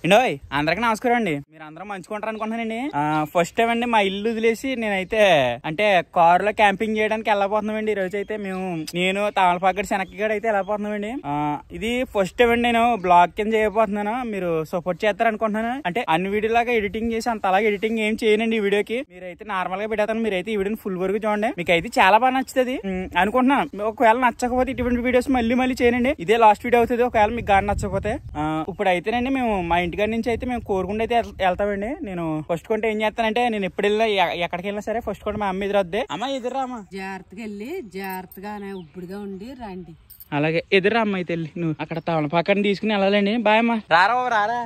ఇండోయ్ అందరికి నమస్కారం అండి మీరు అందరూ మంచుకుంటారు అనుకుంటున్నానండి ఫస్ట్ టైం అండి మా ఇల్లు వదిలేసి నేనైతే అంటే కారులో క్యాంపింగ్ చేయడానికి వెళ్ళబోతున్నామండి ఈ రోజు అయితే మేము నేను తామలపాకడి శనక్కగడ అయితే వెళ్ళబోతున్నామండి ఆ, ఇది ఫస్ట్ టైం అండి నేను బ్లాగ్ కింద చేయబోతున్నాను మీరు సపోర్ట్ చేస్తారు అనుకుంటున్నాను అంటే అన్ని వీడియో లాగా ఎడిటింగ్ చేసి అంత అలాగే ఎడిటింగ్ ఏం చేయనండి ఈ వీడియోకి మీరైతే నార్మల్ గా పెడతాను మీరైతే ఈ వీడియోని ఫుల్ వరకు చూడండి మీకు అయితే చాలా బాగా నచ్చుతుంది ఉమ్, అనుకుంటున్నాను ఒకవేళ నచ్చకపోతే ఇటువంటి వీడియోస్ మళ్ళీ మళ్ళీ చేయనండి ఇదే లాస్ట్ వీడియో అవుతుంది ఒకవేళ మీకు గాని నచ్చకపోతే ఆ, ఇప్పుడు అయితేనండి మేము మా ఇంటికాడ నుంచి అయితే మేము కోరుకుంటే అయితే వెళ్- వెళ్తామండి నేను ఫస్ట్ కొంటే ఏం చేస్తానంటే నేను ఎప్పుడు వెళ్ళినా ఎ- ఎక్కడికి వెళ్ళినా సరే ఫస్ట్ కొంటే మా అమ్మ ఎదురొద్దే అమ్మ ఎదురా అమ్మ జాగ్రత్తగా వెళ్ళి జాగ్రత్తగా ఉప్పుడుగా ఉండి రండి అలాగే ఎదురా అమ్మ అయితే వెళ్ళి నువ్వు అక్కడ తవన పక్కన తీసుకుని వెళ్ళాలండి బాయ్ అమ్మ రారా బాబు, రారా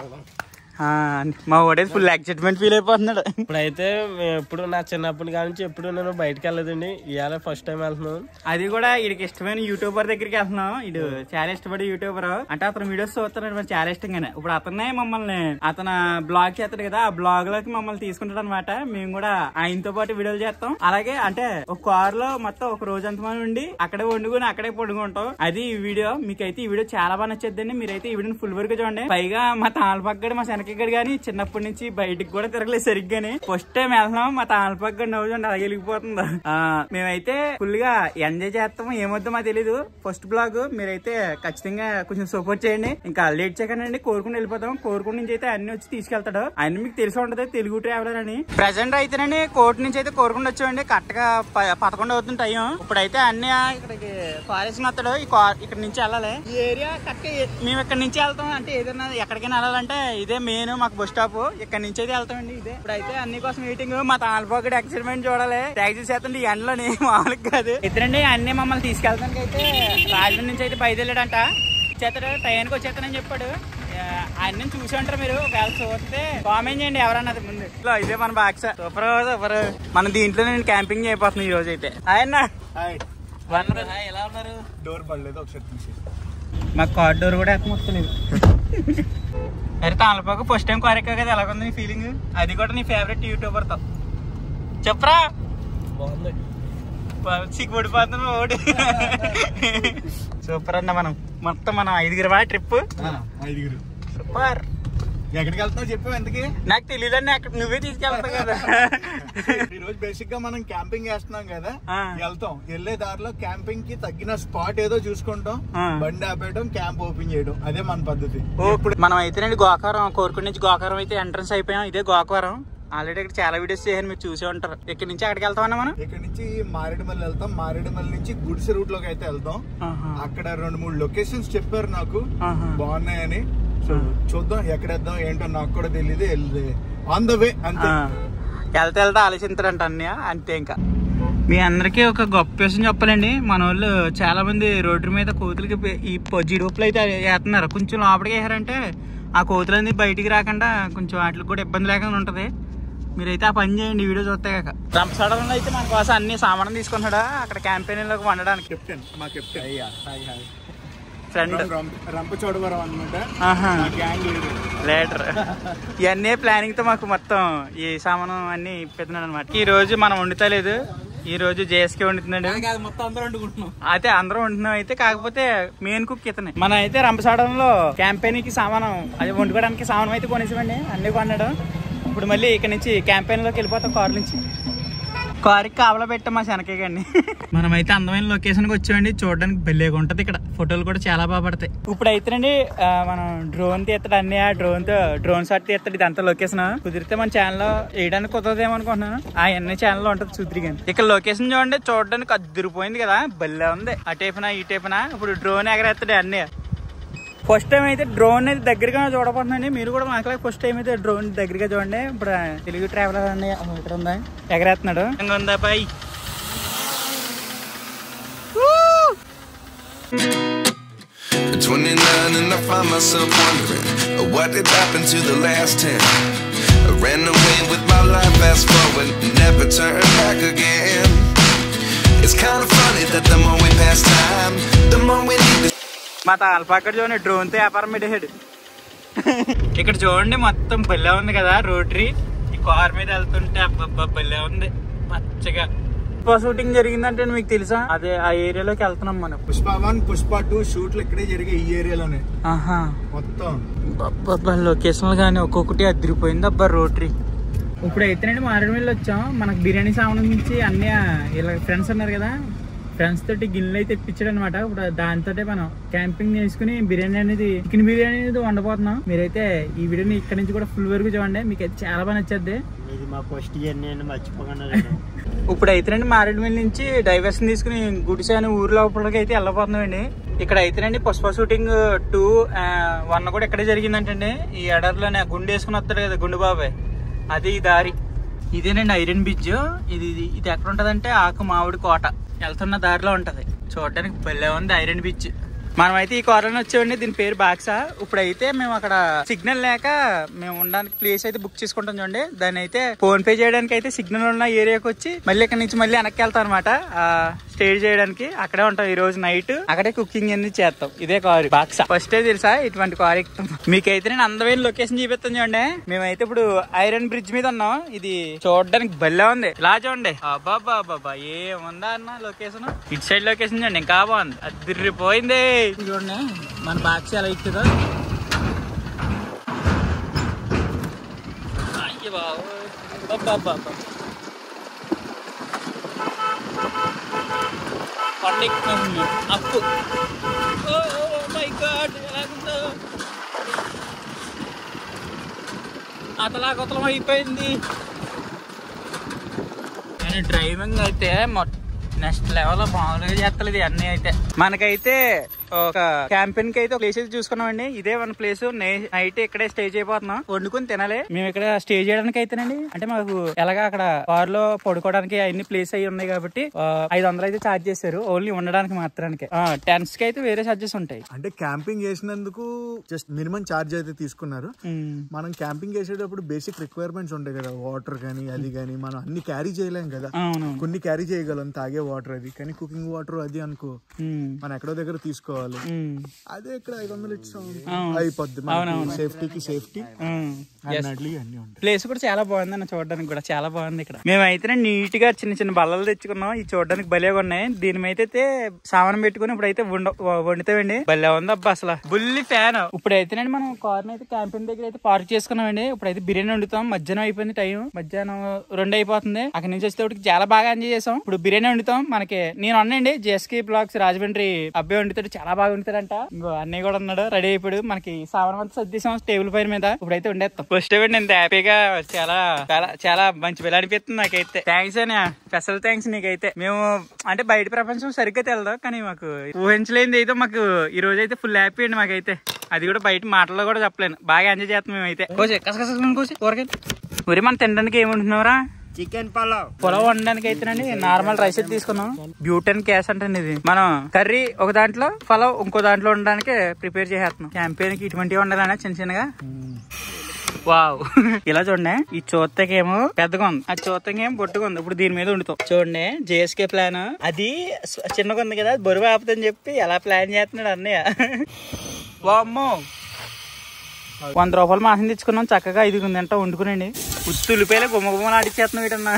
ఆ, మా ఓడేది ఫుల్ ఎక్సైట్మెంట్ ఫీల్ అయిపోతున్నాడు ఇప్పుడైతే ఎప్పుడు నా చిన్నప్పటి కాడి నుంచి ఎప్పుడు నేను బయటకు వెళ్ళలేదండి ఇవాళ ఫస్ట్ టైం వెళ్తున్నాను అది కూడా వీడికి ఇష్టమైన యూట్యూబర్ దగ్గరికి వెళ్తున్నాం ఇడు చాలా ఇష్టపడే యూట్యూబర్ అంటే అతను వీడియోస్ చూస్తున్నాడు మరి చాలా ఇష్టంగానే ఇప్పుడు అతనే మమ్మల్ని అతను బ్లాగ్ చేస్తాడు కదా ఆ బ్లాగ్ లోకి మమ్మల్ని తీసుకుంటాడు అనమాట మేము కూడా ఆయనతో పాటు వీడియోలు చేస్తాం అలాగే అంటే ఒక కార్ లో మొత్తం ఒక రోజు అంత మంది ఉండి అక్కడే వండుకొని అక్కడే పడుకుంటాం అది ఈ వీడియో మీకైతే ఈ వీడియో చాలా బాగా నచ్చేద్దండి మీరైతే ఈ వీడియోని ఫుల్ వరకు చూడండి పైగా మా తాళపక్కడు మా శనకగడు కానీ చిన్నప్పటి నుంచి బయటికి కూడా తిరగలేదు సరిగ్గాని ఫస్ట్ టైం వెళ్తున్నాం మా తాళపక్కడు నవ్వు చూడండి అలా వెలిగిపోతుంది ఆ, మేమైతే ఫుల్ గా ఎంజాయ్ చేస్తాం ఏమొద్దో మాకు తెలీదు ఫస్ట్ బ్లాగ్ మీరైతే ఖచ్చితంగా కొంచెం సపోర్ట్ చేయండి ఇంకా లేట్ చేయకండి కోరుకుని వెళ్ళిపోతాం కోరుకుని నుంచి అయితే అన్ని వచ్చి తీసుకెళ్తాడు అన్ని మీకు తెలిసి ఉంటది తెలుగు ట్రావెలర్ అని ప్రజెంట్ అయితేనండి కోర్టు నుంచి అయితే కోరుకుండా వచ్చామండి కరెక్ట్ గా ప- పదకొండు అవుతుంది టైం ఇప్పుడైతే అన్ని ఇక్కడికి ఫారెస్ట్ వస్తాడు ఈ కా- ఇక్కడ నుంచి వెళ్ళాలి ఈ ఏరియా కరెక్ట్ మేము ఇక్కడ నుంచి వెళ్తాం అంటే ఏదైనా ఎక్కడికైనా వెళ్ళాలంటే ఇదే మెయిన్ మాకు బస్ స్టాప్ ఇక్కడ నుంచి అయితే వెళ్తామండి ఇదే ఇప్పుడైతే అన్ని కోసం మీటింగ్ మా తాళపోకటి ఎక్సైట్మెంట్ చూడాలి ట్యాక్సీ చేస్తుంటే ఈ ఎండలోని మామూలుగా కాదు ఇద్దరండి అన్ని మమ్మల్ని తీసుకెళ్తానికి అయితే రాజమండ్రి నుంచి అయితే బయలుదేరాడంట చేస్తాడు టైంకి వచ్చేస్తానని చెప్పాడు ఆ, అన్ని చూసి ఉంటారు మీరు ఒకవేళ చూస్తే కామెంట్ చేయండి ఎవరన్నది ముందు ఇట్లా ఇదే మన బాక్స్ సూపర్ సూపర్ మన దీంట్లో నేను క్యాంపింగ్ అయిపోతున్నాను ఈ రోజు అయితే ఆయన ఎలా ఉన్నారు డోర్ పడలేదు ఒకసారి తీసేసి మా కార్ డోర్ కూడా ఎక్కమొస్తలేదు అరే తాళపాక ఫస్ట్ టైం కారెక్కా కదా ఎలాగుంది నీ ఫీలింగ్ అది కూడా నీ ఫేవరెట్ యూట్యూబర్ తో చెప్పరా బాగుంది సిగ్గుపడిపోతున్నా ఓడి సూపర్ అన్న మనం మొత్తం మనం ఐదుగురు వా ట్రిప్ ఐదుగురు సూపర్ ఎక్కడికి వెళ్తున్నావు చెప్పావు ఎందుకు నాకు తెలియదండి అక్కడ నువ్వే తీసుకెళ్తావు కదా ఈ రోజు బేసిక్ గా మనం క్యాంపింగ్ చేస్తున్నాం కదా ఆ. వెళ్తాం వెళ్లే దారిలో క్యాంపింగ్ కి తగ్గిన స్పాట్ ఏదో చూసుకుంటాం ఆ. బండి ఆపేయడం క్యాంప్ ఓపెన్ చేయడం అదే మన పద్ధతి ఓ, ఇప్పుడు మనం అయితేనండి గోకారం కోరుకుడి నుంచి గోకారం అయితే ఎంట్రన్స్ అయిపోయాం ఇదే గోకారం ఆల్రెడీ ఇక్కడ చాలా వీడియోస్ చేశాను మీరు చూసే ఉంటారు ఇక్కడ నుంచి అక్కడికి వెళ్తామన్నా మనం ఇక్కడ నుంచి మారేడుమల్లి వెళ్తాం మారేడుమల్లి నుంచి గుడిసె రూట్ లోకి అయితే వెళ్తాం ఆహా. అక్కడ రెండు మూడు లొకేషన్స్ చెప్పారు నాకు ఆహా. బాగున్నాయని సో చూద్దాం ఎక్కడేద్దాం ఏంటో నాకు కూడా తెలియదు వెళ్ళి ఆన్ ద వే అంతే ఆ, వెళ్తే వెళ్తే ఆలోచిస్తారంట అన్నయ్య అంతే ఇంకా మీ అందరికీ ఒక గొప్ప విషయం చెప్పాలండి మన వాళ్ళు చాలా మంది రోడ్డు మీద కోతులకి పె- ఈ జీడిపప్పులు అయితే వేస్తున్నారు కొంచెం లోపలికి వేసారంటే ఆ కోతులన్నీ బయటికి రాకుండా కొంచెం వాటికి కూడా ఇబ్బంది లేకుండా ఉంటది మీరైతే ఆ పని చేయండి ఈ వీడియో చూస్తే కాక రంపసడంలో అయితే మన కోసం అన్ని సామాన్లు తీసుకుంటాడా అక్కడ క్యాంపెయిన్లోకి వండడానికి కెప్టెన్ మా కెప్టెన్ ఫ్రెండ్ రంపచోడవరం అనమాట ఆహా మా గ్యాంగ్ లీడర్ లేటర్ ఇవన్నీ ప్లానింగ్ తో మాకు మొత్తం ఈ సామాను అన్ని పెడుతున్నాడు అనమాట ఈ రోజు మనం వండుతలేదు ఈ రోజు జేఎస్కే వండుతున్నాడు మొత్తం అందరూ వండుకుంటున్నాం అయితే అందరం వండుతున్నాం అయితే కాకపోతే మెయిన్ కుక్ ఇతనే మనం అయితే రంపసాడంలో క్యాంపెయిన్ కి సామానం అది వండుకోవడానికి సామానం అయితే కొనేసామండి అన్ని కొన్నాడు ఇప్పుడు మళ్ళీ ఇక్కడ నుంచి క్యాంపెయిన్ లోకి వెళ్ళిపోతాం కార్ నుంచి కారుకి కావలా పెట్టాం మా శనకే గండి మనం అయితే అందమైన లొకేషన్ కి వచ్చామండి చూడడానికి భలేగా ఉంటది ఇక్కడ ఫోటోలు కూడా చాలా బాగా పడతాయి ఇప్పుడు అయితేనండి ఆ, మనం డ్రోన్ తీస్తాడు అన్ని ఆ డ్రోన్ తో డ్రోన్ షాట్ తీస్తాడు ఇదంతా లొకేషన్ కుదిరితే మన ఛానల్ లో వేయడానికి కుదరదేమో అనుకుంటున్నాను ఆ అన్ని ఛానల్ లో ఉంటది చూద్దరు కానీ ఇక్కడ లొకేషన్ చూడండి చూడడానికి అద్దరిపోయింది కదా భలే ఉంది ఆ టైపున ఈ టైపున ఇప్పుడు డ్రోన్ ఎగరేస్తాడు అన్ని ఫస్ట్ టైం అయితే డ్రోన్ అయితే దగ్గరగా చూడబోతుందండి మీరు కూడా మాకు ఫస్ట్ టైం అయితే డ్రోన్ దగ్గరగా చూడండి ఇప్పుడు ఆ తెలుగు ట్రావెలర్ అండి అసలు ఇక్కడ ఉందా ఎగరేస్తున్నాడు ఇంకా ఉందా boy At 29 and I find myself wondering uh, what did happen to the last 10. I ran away with my life, fast forward, never turn back again. It's kind of funny that the more we pass time, the more we need to మా తాళపాకడ చూడండి drone తో వ్యాపారం పెట్టేసాడు ఇక్కడ చూడండి మొత్తం భలే ఉంది కదా రోటరీ ఈ కార్ మీద వెళ్తుంటే అబ్బబ్బా భలే ఉంది పచ్చగా పుష్ప షూటింగ్ జరిగిందంటే మీకు తెలుసా అదే ఆ ఏరియాలోకి వెళ్తున్నాం మనం పుష్ప వన్ పుష్ప టూ షూట్లు ఇక్కడే జరిగాయి ఈ ఏరియాలోనే ఆహా మొత్తం లొకేషన్లు కానీ ఒక్కొక్కటి అదిరిపోయింది అబ్బా రోటరీ ఇప్పుడు అయితేనండి మారేడుమిల్లి వచ్చాం మనకు బిర్యానీ సామాన్ నుంచి అన్ని ఇలా ఫ్రెండ్స్ ఉన్నారు కదా ఫ్రెండ్స్ తోటి గిన్నెలు అయితే తెప్పించాడు అనమాట ఇప్పుడు దాంతో మనం క్యాంపింగ్ చేసుకుని బిర్యానీ అనేది చికెన్ బిర్యానీ అనేది వండబోతున్నాం మీరైతే ఈ వీడియోని ఇక్కడ నుంచి కూడా ఫుల్ వరకు చూడండి మీకు అయితే చాలా బాగా నచ్చేద్ది ఇది మా ఫస్ట్ జర్నీ అని మర్చిపోకుండా ఇప్పుడు అయితేనండి మారేడుమిల్లి నుంచి డైవర్షన్ తీసుకుని గుడిసె అనే ఊరు లోపలికి అయితే వెళ్ళబోతున్నామండి ఇక్కడ అయితేనండి పుష్ప షూటింగ్ టూ వన్ కూడా ఇక్కడే జరిగిందంటండి ఈ ఎడర్లోనే గుండె వేసుకుని వస్తాడు కదా గుండు బాబాయ్ అది ఈ దారి ఇదేనండి ఐరన్ బ్రిడ్జ్ ఇది ఇది- ఇది ఎక్కడ ఉంటదంటే ఆకు మామిడి కోట వెళ్తున్న దారిలో ఉంటది చూడడానికి భలే ఉంది ఐరన్ బ్రిడ్జ్ మనం అయితే ఈ కోరలోనే వచ్చామండి దీని పేరు బాక్సా ఇప్పుడు అయితే మేము అక్కడ సిగ్నల్ లేక మేము ఉండడానికి ప్లేస్ అయితే బుక్ చేసుకుంటాం చూడండి దాన్ని అయితే ఫోన్ పే చేయడానికి అయితే సిగ్నల్ ఉన్న ఏరియాకి వచ్చి మళ్ళీ ఇక్కడ నుంచి మళ్ళీ వెనక్కి వెళ్తాం అనమాట స్టే చేయడానికి అక్కడే ఉంటాం ఈ రోజు నైట్ అక్కడే కుకింగ్ అన్ని చేస్తాం ఇదే కారు బాక్సా ఫస్ట్ తెలుసా ఇటువంటి కారు ఎక్కుతాం మీకైతే నేను అందమైన లొకేషన్ చూపిస్తాను చూడండి మేమైతే ఇప్పుడు ఐరన్ బ్రిడ్జ్ మీద ఉన్నాం ఇది చూడడానికి భలే ఉంది ఇలా చూడండి అబ్బాబా బాబా ఏముందా అన్న లొకేషన్ ఇటు సైడ్ లొకేషన్ చూడండి ఇంకా బాగుంది అదిరిపోయింది చూడండి మన బాక్స్ ఎలా ఎక్కుతుందో అయ్య బాబోయ్. అబ్బబ్బబ్బబ్బ. కొండ ఎక్కుతున్నాం మేము. అప్పు ఓ మై గాడ్ ఎలాగుందో అతలా కొత్తలం అయిపోయింది కానీ డ్రైవింగ్ అయితే నెక్స్ట్ లెవెల్ మామూలుగా చేస్తలేదు అన్ని అయితే మనకైతే ఒక క్యాంపెయిన్ కి అయితే ప్లేస్ అయితే చూసుకున్నామండి ఇదే మన ప్లేస్ నైట్ ఇక్కడే స్టే చేయబోతున్నాం వండుకొని తినాలి మేము ఇక్కడ స్టే చేయడానికి అయితేనండి అంటే మాకు ఎలాగా అక్కడ కార్ లో పడుకోవడానికి అన్ని ప్లేస్ అయి ఉన్నాయి కాబట్టి ఆ, ఐదు వందలు అయితే ఛార్జ్ చేశారు ఓన్లీ ఉండడానికి మాత్రానికి టెన్స్ కి అయితే వేరే ఛార్జెస్ ఉంటాయి అంటే క్యాంపింగ్ చేసినందుకు జస్ట్ మినిమం ఛార్జ్ అయితే తీసుకున్నారు ఉమ్. మనం క్యాంపింగ్ చేసేటప్పుడు బేసిక్ రిక్వైర్మెంట్స్ ఉంటాయి కదా వాటర్ కానీ అది కానీ మనం అన్ని క్యారీ చేయలేం కదా అవును కొన్ని క్యారీ చేయగలం తాగే వాటర్ అది కానీ కుకింగ్ వాటర్ అది అనుకో ఉమ్. మనం ఎక్కడో దగ్గర తీసుకోవాలి ఉమ్. అదే ఇక్కడ ఐదు వందలు ఇచ్చాం అవును. అయిపోద్ది సేఫ్టీకి సేఫ్టీ ఉమ్. Yes. అన్నట్లు అన్ని ఉంటాయి ప్లేస్ కూడా చాలా బాగుంది అన్న చూడడానికి కూడా చాలా బాగుంది ఇక్కడ మేమైతే నీట్ గా చిన్న చిన్న బల్లలు తెచ్చుకున్నాం ఈ చూడడానికి భలేగా ఉన్నాయి దీని మీద అయితే సామాన్ పెట్టుకుని ఇప్పుడు అయితే వండుతామండి భలే ఉంది అబ్బా అసలు బుల్లి ఫ్యాన్ ఇప్పుడు అయితేనండి మనం కార్ అయితే క్యాంపింగ్ దగ్గర అయితే పార్క్ చేసుకున్నామండి ఇప్పుడు అయితే బిర్యానీ వండుతాం మధ్యాహ్నం అయిపోయింది టైం మధ్యాహ్నం రెండు అయిపోతుంది అక్కడ నుంచి వచ్చేటప్పటికి చాలా బాగా ఎంజాయ్ చేసాం ఇప్పుడు బిర్యానీ వండుతాం మనకి నేను అన్నండి జేఎస్కే బ్లాగ్స్ రాజమండ్రి అబ్బాయి వండుతాడు చాలా బాగా వండుతాడంట ఇంకో అన్నయ్య కూడా ఉన్నాడు రెడీ అయిపోయాడు మనకి సామాన్ అంతా సర్దేశాం టేబుల్ పైన మీద ఇప్పుడైతే ఉండేస్తాం ఫస్ట్ నేను ఇంత హ్యాపీగా చాలా చాలా చాలా మంచి పిల్ల అనిపిస్తుంది నాకైతే థ్యాంక్స్ అని స్పెషల్ థ్యాంక్స్ నీకైతే మేము అంటే బయట ప్రపంచం సరిగ్గా తెలదు కానీ మాకు ఊహించలేనిది అయితే మాకు ఈ రోజు అయితే ఫుల్ హ్యాపీ అండి మాకైతే అది కూడా బయట మాటల్లో కూడా చెప్పలేను బాగా ఎంజాయ్ చేస్తాం మేమైతే కోసి కసకస కోసి కూరగాయలు ఊరి మనం తినడానికి ఏముంటున్నావురా చికెన్ పలావ్ పొలం వండడానికి అయితేనండి నార్మల్ రైస్ అయితే తీసుకున్నాం బ్యూటన్ క్యాష్ అంటే ఇది మనం కర్రీ ఒక దాంట్లో పలావ్ ఇంకో దాంట్లో ఉండడానికి ప్రిపేర్ చేసేస్తున్నాం క్యాంపెయిన్ కి ఇటువంటివి ఉండాలన్నా చిన్న చిన్నగా వావ్ ఇలా చూడండి ఈ చూత్తకేమో పెద్దగా ఉంది ఆ చూత్తకేమో బొట్టుగా ఉంది ఇప్పుడు దీని మీద ఉండుతాం చూడండి జేఎస్కే ప్లాన్ అది స్వ- చిన్నగా ఉంది కదా అది బరువు ఆపుదని చెప్పి ఎలా ప్లాన్ చేస్తున్నాడు అన్నయ్య వామ్మో వంద రూపాయలు మాసం తెచ్చుకున్నాం చక్కగా ఐదుగురు తింటా వండుకునండి ఉత్తి ఉల్లిపాయలు గుమ్మ గుమ్మలు ఆడిచ్చేస్తున్నాం వీటన్నా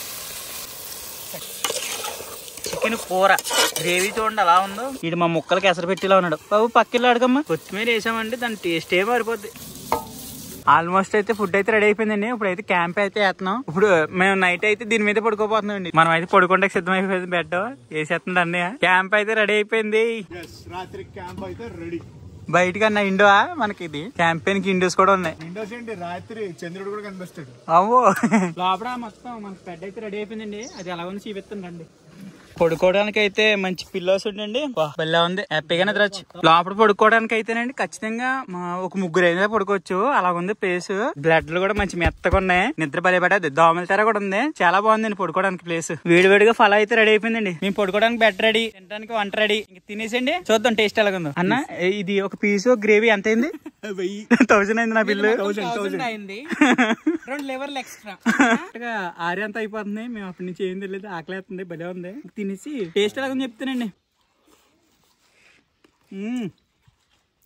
చికెన్ కూర గ్రేవీ చూడండి అలా ఉందో ఇది మా ముక్కలకి ఎసరు పెట్టిలా ఉన్నాడు బాబు పక్కిల్లు అడగమ్మా కొత్తిమీర వేసామంటే దాని టేస్ట్ ఏ మారిపోద్ది ఆల్మోస్ట్ అయితే ఫుడ్ అయితే రెడీ అయిపోయిందండి ఇప్పుడు అయితే క్యాంప్ అయితే వేస్తున్నాం ఇప్పుడు మేము నైట్ అయితే దీని మీద పడుకోపోతున్నాం అండి మనం అయితే పడుకుంటే సిద్ధం అయిపోయింది బెడ్ వేసేస్తుంది అన్నయ్య క్యాంప్ అయితే రెడీ అయిపోయింది రాత్రి క్యాంప్ అయితే రెడీ బయటకి అన్న ఇండో మనకి ఇది క్యాంపెయిన్ కి ఇండోస్ కూడా ఉన్నాయి విండోస్ ఏంటి రాత్రి చంద్రుడు కూడా కనిపిస్తాడు అవ్వో లోపల మొత్తం మనకి బెడ్ అయితే రెడీ అయిపోయిందండి అది ఎలా ఉంది చూపిస్తుందండి పడుకోవడానికి అయితే మంచి పిల్లోస్ ఉండండి బెల్లా ఉంది హ్యాపీగానే తిరగచ్చు లోపల పడుకోవడానికి అయితేనండి ఖచ్చితంగా మా ఒక ముగ్గురు అయితే పడుకోవచ్చు అలా ఉంది ప్లేస్ బ్లడ్లు కూడా మంచి మెత్తగా ఉన్నాయి నిద్ర బలి పడేది దోమల తెర కూడా ఉంది చాలా బాగుందండి పడుకోవడానికి ప్లేస్ వేడి వేడిగా ఫల అయితే రెడీ అయిపోయిందండి మేము పడుకోవడానికి బెడ్ రెడీ తినడానికి వంట రెడీ ఇంక తినేసండి చూద్దాం టేస్ట్ ఎలాగుందో అన్న ఇది ఒక పీసు గ్రేవీ ఎంత అయింది థౌసండ్ అయింది నా బిల్లు అయింది రెండు లెవర్లు ఎక్స్ట్రా కరెక్ట్గా ఆరి అంతా అయిపోతుంది మేము అప్పటి నుంచి ఏం తెలియదు ఆకలేస్తుంది భలే ఉంది తినేసి టేస్ట్ ఎలాగని చెప్తానండి మ్మ్.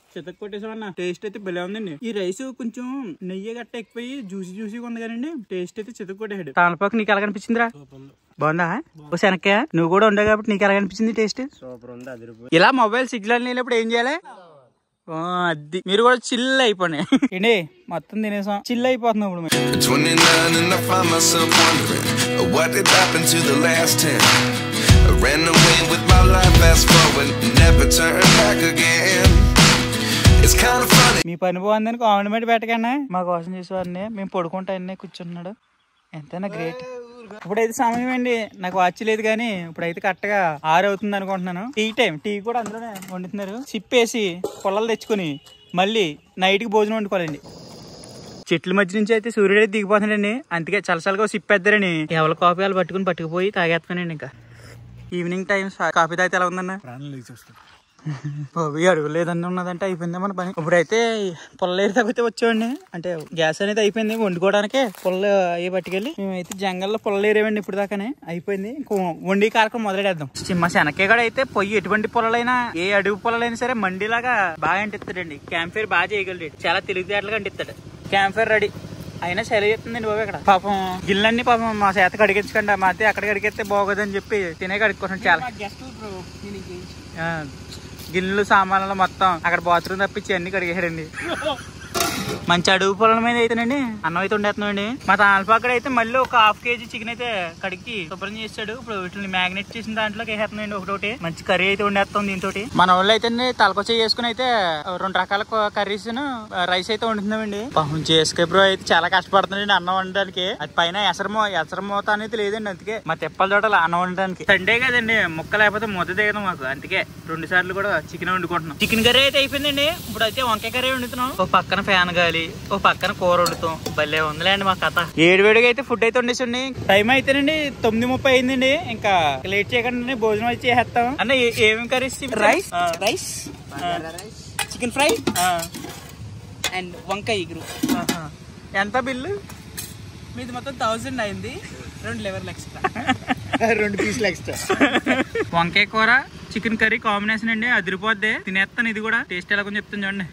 చితక్ కొట్టేసామన్న టేస్ట్ అయితే భలే ఉందండి ఈ రైస్ కొంచెం నెయ్యి గట్ట ఎక్కువయి జ్యూసీ జ్యూసీగా ఉంది కానీ టేస్ట్ అయితే చితక్ కొట్టేసాడు తామలపాకు నీకు ఎలా కనిపించిందిరా బాగుందా ఓ శనక్కాయ నువ్వు కూడా ఉండవు కాబట్టి నీకు ఎలా కనిపించింది టేస్ట్ సూపర్ ఉంది అదిరిపోయి ఇలా మొబైల్ సిగ్నల్ లేనప్పుడు ఏం చేయాలి ఓ, అది మీరు కూడా చిల్ అయిపోండి ఏంటి మొత్తం తినేసాం చిల్ అయిపోతున్నాం ఇప్పుడు మేము. 29 and I find myself wondering uh, what did happen to the last 10. I ran away with my life, fast forward, never turn back again. It's kind of funny. మీ పని బాగుందని కామెంట్ పెట్టకన్నా మా కోసం చేసేవాడిని మేము పడుకుంటా అన్నీ కూర్చున్నాడు ఎంతైనా గ్రేట్ ఇప్పుడైతే సమయం అండి నాకు వాచ్ లేదు కానీ ఇప్పుడైతే కరెక్ట్ గా ఆరు అవుతుంది అనుకుంటున్నాను టీ టైం టీ కూడా అందులోనే వండుతున్నారు సిప్పేసి పొలాలు తెచ్చుకొని మళ్ళీ నైట్ కి భోజనం వండుకోవాలండి చెట్ల మధ్య నుంచి అయితే సూర్యుడు అయితే దిగిపోతున్నాడండి అందుకే చలసలగా సిప్పేద్దారని ఎవరి కాఫీ వాళ్ళు పట్టుకుని పట్టుకుపోయి తాగేస్తానండి ఇంకా ఈవినింగ్ టైం కాఫీ తాగితే ఎలా ఉందన్న ప్రాణం లేచేస్తాడు బాబు అడుగు లేదన్న ఉన్నదంటే అయిపోయింది మన పని ఇప్పుడైతే పొల్ల ఏరి తగ్గితే వచ్చేవాడిని అంటే గ్యాస్ అనేది అయిపోయింది వండుకోవడానికే పొల్ల అవి పట్టుకెళ్ళి మేమైతే జంగల్లో పొల్ల ఏరేవండి ఇప్పుడు దాకానే అయిపోయింది ఇంకో వండి కార్యక్రమం మొదలెడేద్దాం చిన్న శనక్కే కూడా అయితే పొయ్యి ఎటువంటి పొలాలైనా ఏ అడుగు పొలాలైనా సరే మండిలాగా బాగా అంటిస్తాడండి క్యాంప్ ఫైర్ బాగా చేయగలడు చాలా తెలివితేటలుగా అంటిస్తాడు క్యాంప్ ఫైర్ రెడీ అయినా చలి చెప్తుందండి బాబు ఇక్కడ పాపం గిన్నెలన్నీ పాపం మా చేత కడిగించకుండా మా అత్తే అక్కడ కడిగితే బాగోదని చెప్పి తినే కడుక్కుంటున్నాడు చాలా ఆ, గిన్నెలు సామాన్లు మొత్తం అక్కడ బాత్రూమ్ తప్పించి అన్ని కడిగేసాడండి మంచి అడుగు పొలం మీద అయితేనండి అన్నం అయితే ఉండేస్తున్నాండి మా తాళపాకడ అయితే మళ్ళీ ఒక హాఫ్ కేజీ చికెన్ అయితే కడిగి శుభ్రం చేస్తాడు ఇప్పుడు వీటిని మ్యాగ్నెట్ చేసిన దాంట్లోకి వేసేస్తున్నాండి ఒకటి మంచి కర్రీ అయితే ఉండేస్తాం దీంతో మన వాళ్ళు అయితే తలకొచ్చ చేసుకుని అయితే రెండు రకాల కర్రీస్ రైస్ అయితే వండుతున్నామండి పాపం చేసుకే బ్రో అయితే చాలా కష్టపడుతున్నాండి అన్నం వండడానికి అది పైన ఎసరమో ఎసరమోత అనేది లేదండి అందుకే మా తెప్పల తోటలు అన్నం వండడానికి సండే కదండి ముక్క లేకపోతే ముద్ద దిగదు మాకు అందుకే రెండు సార్లు కూడా చికెన్ వండుకుంటున్నాం చికెన్ కర్రీ అయితే అయిపోయిందండి ఇప్పుడు అయితే వంకాయ కర్రీ వండుతున్నాం ఒక పక్కన ఫ్యాన్ గాలి ఓ పక్కన కూర వండుతాం భలే ఉందిలేండి మా కథ ఏడు వేడిగా అయితే ఫుడ్ అయితే వండేసండి టైం అయితేనండి తొమ్మిది ముప్పై అయిందండి ఇంకా లేట్ చేయకుండా భోజనం అయితే చేసేస్తాం అన్న ఏ- ఏమేమి curries rice rice chicken fry and వంకాయ ఇగురు ఎంత బిల్లు మీది మొత్తం థౌజండ్ అయింది రెండు లెవర్లు ఎక్స్ట్రా రెండు పీసులు ఎక్స్ట్రా వంకాయ కూర చికెన్ కర్రీ కాంబినేషన్ అండి అదిరిపోద్ది తినేస్తాను ఇది కూడా టేస్ట్ ఎలా కొంచెం చెప్తాను చూడండి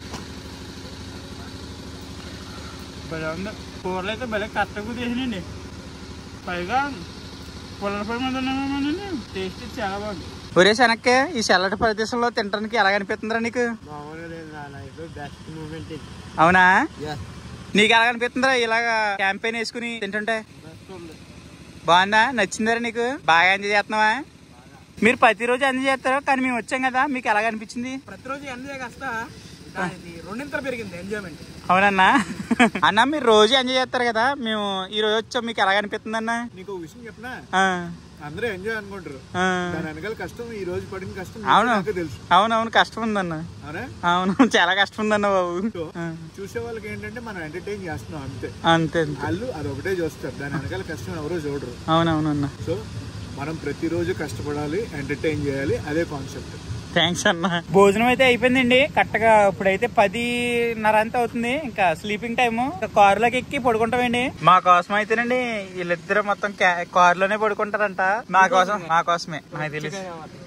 భలే ఉంది కూరలు అయితే భలే కరెక్ట్గా చేసినండి పైగా పుల్లల పొడి మీద ఉన్నామేమోనండి టేస్ట్ చాలా బాగుంది ఒరే శనక్కే ఈ చల్లటి ప్రదేశంలో తినడానికి ఎలా అనిపిస్తుందిరా నీకు బెస్ట్ మూమెంట్ అవునా నీకు ఎలా అనిపిస్తుందిరా ఇలాగా క్యాంపెయిన్ వేసుకుని తింటుంటే బాగుందా నచ్చిందరా నీకు బాగా ఎంజాయ్ చేస్తున్నావా మీరు ప్రతిరోజు ఎంజాయ్ చేస్తారు కానీ మేము వచ్చాం కదా మీకు ఎలాగ అనిపించింది ప్రతిరోజు ఎంజాయ్ కాస్త దానికి రెండింతలు పెరిగింది ఎంజాయ్మెంట్ అవునన్నా అన్న మీరు రోజు ఎంజాయ్ చేస్తారు కదా మేము ఈ రోజు వచ్చాం మీకు ఎలాగ అనిపిస్తుంది అన్న నీకు ఒక విషయం చెప్పనా ఆ, అందరూ ఎంజాయ్ అనుకుంటారు ఆ. దాని వెనకాల కష్టం ఈ రోజు పడిన కష్టం అవును నాకు తెలుసు అవునవును కష్టం ఉందన్న అవునా అవును చాలా కష్టం ఉందన్న బాబు సో, ఆ, చూసే వాళ్ళకి ఏంటంటే మనం ఎంటర్టైన్ చేస్తున్నాం అంతే అంతే అంతే వాళ్ళు అది ఒకటే చూస్తారు దాని వెనకాల కష్టం ఎవరో చూడరు అవునవునన్న సో మనం ప్రతిరోజు కష్టపడాలి ఎంటర్టైన్ చేయాలి అదే కాన్సెప్ట్ థ్యాంక్స్ అన్న భోజనం అయితే అయిపోయిందండి కరెక్ట్గా ఇప్పుడైతే పదిన్నర అంత అవుతుంది ఇంకా స్లీపింగ్ టైమ్ కారులోకి ఎక్కి పడుకుంటామండి మా కోసం అయితేనండి వీళ్ళిద్దరు మొత్తం కారులోనే పడుకుంటారంట మా కోసం మా కోసమే నాకు తెలుసు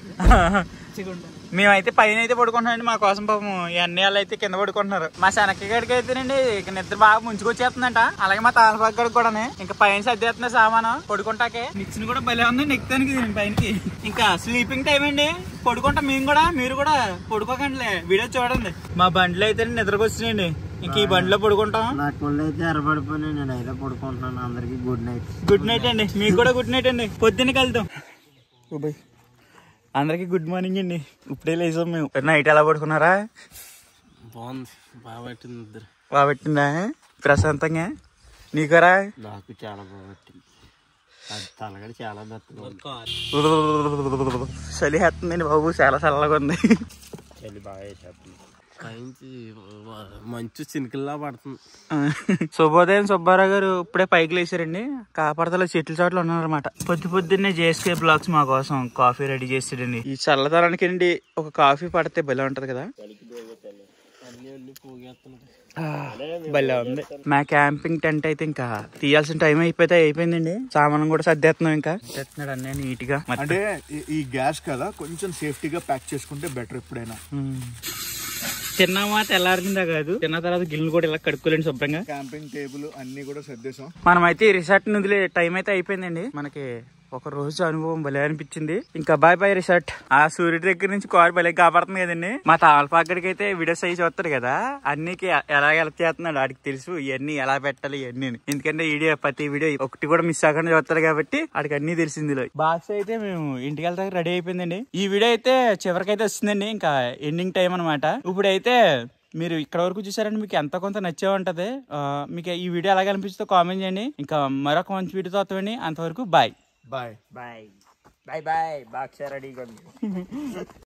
మేమైతే పైన అయితే పడుకుంటున్నామండి మా కోసం పాపం ఈ అన్ని వాళ్ళు అయితే కింద పడుకుంటున్నారు మా శనక్కి గడికి అయితేనండి ఇక నిద్ర బాగా ముంచుకొచ్చేస్తుందంట అలాగే మా తాళపాక గడికి కూడా ఇంకా పైన సర్దేస్తున్నా సామాను పడుకుంటాకే మిక్సీని కూడా భలే ఉంది నెక్తానికి దీని పైనకి ఇంకా స్లీపింగ్ టైం అండి పడుకుంటాం మేము కూడా మీరు కూడా పడుకోకండి వీడియో చూడండి మా బండ్లో అయితే నిద్రకు వచ్చినాయండి ఇంక ఈ బండిలో పడుకుంటాం నా కొళ్ళు అయితే ఎర్రబడిపోయినాయి నేను అయితే పడుకుంటున్నాను అందరికి గుడ్ నైట్ గుడ్ నైట్ అండి మీకు కూడా గుడ్ నైట్ అండి పొద్దున్న కలుద్దాం బాయ్ అందరికి గుడ్ మార్నింగ్ అండి ఇప్పుడే లేసాం మేము నైట్ ఎలా పడుకున్నారా బాగుంది బాగా పెట్టింది ఇద్దరు బాగా పెట్టిందా ప్రశాంతంగా నీకరా నాకు చాలా బాగా పెట్టింది అది తలగడ చాలా మెత్తగా ఉంది చలి వేస్తుందండి బాబు చాలా చల్లగా ఉంది చలి బాగా వేసేస్తుంది పైనుంచి మంచు చినుకుల్లా పడుతుంది శుభోదయం సుబ్బారావు గారు ఇప్పుడే పైకి లేచారండి కాపాడతలో చెట్ల చోట్ల ఉన్నారనమాట పొద్దు పొద్దున్నే జేఎస్కే బ్లాక్స్ మా కోసం కాఫీ రెడీ చేసాడండి ఈ చల్లదనానికి అండి ఒక కాఫీ పడితే భలే ఉంటది కదా అన్ని అన్ని పోగేస్తున్నాయి ఆ, భలే ఉంది మా క్యాంపింగ్ టెంట్ అయితే ఇంకా తీయాల్సిన టైం అయిపోతే అయిపోయిందండి సామానం కూడా సర్దేస్తున్నాం ఇంకా తెస్తున్నాడు అన్నీ నీట్ గా మొత్తం. అంటే ఈ- ఈ గ్యాస్ కదా కొంచెం సేఫ్టీగా ప్యాక్ చేసుకుంటే బెటర్ ఎప్పుడైనా ఉమ్. తిన్నామా తెల్లారిందా కాదు తిన్న తర్వాత గిన్నెలు కూడా ఇలా కడుక్కోలేండి శుభ్రంగా క్యాంపింగ్ టేబుల్ అన్ని కూడా సర్దేశాం మనమైతే ఈ రిసార్ట్ నుండి టైం అయితే అయిపోయిందండి మనకి ఒక రోజు అనుభవం భలే అనిపించింది ఇంకా బాయ్ బాయ్ రిసార్ట్ ఆ సూర్యుడి దగ్గర నుంచి కారు భలే కాపాడుతుంది కదండి మా తాళపాకడికి అయితే వీడియోస్ అయ్యి చూస్తారు కదా అన్నికి ఎలా హెల్ప్ చేస్తున్నాడు ఆడికి తెలుసు ఇవన్నీ ఎలా పెట్టాలి ఇవన్నీ ఎందుకంటే వీడియో ప్రతి వీడియో ఒకటి కూడా మిస్ అవ్వకుండా చూస్తారు కాబట్టి ఆడికి అన్ని తెలిసింది బాక్స్ అయితే మేము ఇంటికి వెళ్తా రెడీ అయిపోయిందండి ఈ వీడియో అయితే చివరికైతే వస్తుందండి ఇంకా ఎండింగ్ టైం అనమాట ఇప్పుడైతే మీరు ఇక్కడ వరకు చూసారంటే మీకు ఎంత కొంత నచ్చే ఉంటది ఆ, మీకు ఈ వీడియో ఎలాగ అనిపిస్తుందో కామెంట్ చేయండి ఇంకా మరొక మంచి వీడియోతో వస్తామండి అంతవరకు bye bye bye bye bye box రెడీగా